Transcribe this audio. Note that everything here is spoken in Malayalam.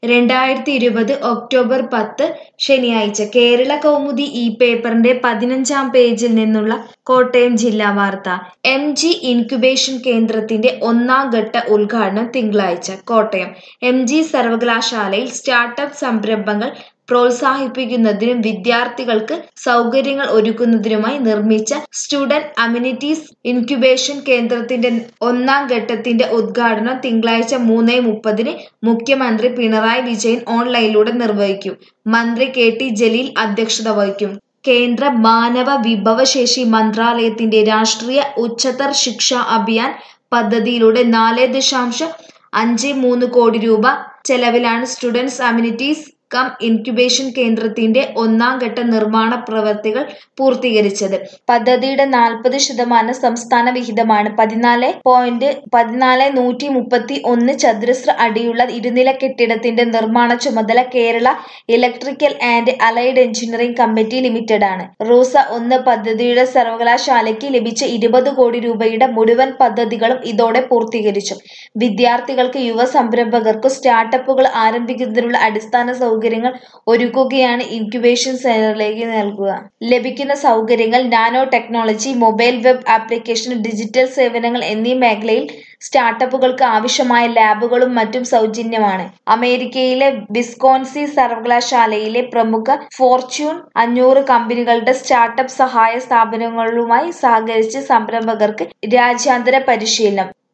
രണ്ടായിരത്തി ഇരുപത് ഒക്ടോബർ പത്ത് ശനിയാഴ്ച കേരള കൗമുദി ഈ പേപ്പറിന്റെ പതിനഞ്ചാം പേജിൽ നിന്നുള്ള കോട്ടയം ജില്ലാ വാർത്ത എം ജി ഇൻക്യുബേഷൻ കേന്ദ്രത്തിന്റെ ഒന്നാം ഘട്ട ഉദ്ഘാടനം തിങ്കളാഴ്ച കോട്ടയം എം ജി സർവകലാശാലയിൽ സ്റ്റാർട്ടപ്പ് സംരംഭങ്ങൾ പ്രോത്സാഹിപ്പിക്കുന്നതിനും വിദ്യാർത്ഥികൾക്ക് സൗകര്യങ്ങൾ ഒരുക്കുന്നതിനുമായി നിർമ്മിച്ച സ്റ്റുഡന്റ് അമ്യൂണിറ്റീസ് ഇൻക്യുബേഷൻ കേന്ദ്രത്തിന്റെ ഒന്നാം ഘട്ടത്തിന്റെ ഉദ്ഘാടനം തിങ്കളാഴ്ച മൂന്ന് മുപ്പതിന് മുഖ്യമന്ത്രി പിണറായി വിജയൻ ഓൺലൈനിലൂടെ നിർവഹിക്കും മന്ത്രി കെ ടി ജലീൽ അധ്യക്ഷത വഹിക്കും കേന്ദ്ര മാനവ വിഭവശേഷി മന്ത്രാലയത്തിന്റെ രാഷ്ട്രീയ ഉച്ചതർ ശിക്ഷ അഭിയാൻ പദ്ധതിയിലൂടെ നാല് ദശാംശം അഞ്ച് മൂന്ന് കോടി രൂപ ചെലവിലാണ് സ്റ്റുഡൻസ് അമ്യൂണിറ്റീസ് കം ഇൻക്യുബേഷൻ കേന്ദ്രത്തിന്റെ ഒന്നാം ഘട്ട നിർമ്മാണ പ്രവൃത്തികൾ പൂർത്തീകരിച്ചത് പദ്ധതിയുടെ നാൽപ്പത് ശതമാനം സംസ്ഥാന വിഹിതമാണ് പതിനാല് പോയിന്റ് പതിനാല് നൂറ്റി മുപ്പത്തി ഒന്ന് ചതുരശ്ര അടിയുള്ള ഇരുനില കെട്ടിടത്തിന്റെ നിർമ്മാണ ചുമതല Kerala electrical and allied engineering committee limited ആണ് റൂസ ഒന്ന് പദ്ധതിയുടെ സർവകലാശാലയ്ക്ക് ലഭിച്ച ഇരുപത് കോടി രൂപയുടെ മുഴുവൻ പദ്ധതികളും ഇതോടെ പൂർത്തീകരിച്ചു വിദ്യാർത്ഥികൾക്ക് യുവ സംരംഭകർക്കും സ്റ്റാർട്ടപ്പുകൾ ആരംഭിക്കുന്നതിനുള്ള അടിസ്ഥാന സൗകര്യങ്ങൾ ഒരുക്കുകയാണ് ഇൻക്യുബേഷൻ സെന്ററിലേക്ക് നൽകുക ലഭിക്കുന്ന സൗകര്യങ്ങൾ nano technology mobile web application digital സേവനങ്ങൾ എന്നീ മേഖലയിൽ സ്റ്റാർട്ടപ്പുകൾക്ക് ആവശ്യമായ ലാബുകളും മറ്റും സൗജന്യമാണ് അമേരിക്കയിലെ വിസ്കോൺസി സർവകലാശാലയിലെ പ്രമുഖ ഫോർച്യൂൺ അഞ്ഞൂറ് കമ്പനികളുടെ സ്റ്റാർട്ടപ്പ് സഹായ സ്ഥാപനങ്ങളുമായി സഹകരിച്ച് സംരംഭകർക്ക് രാജ്യാന്തര പരിശീലനം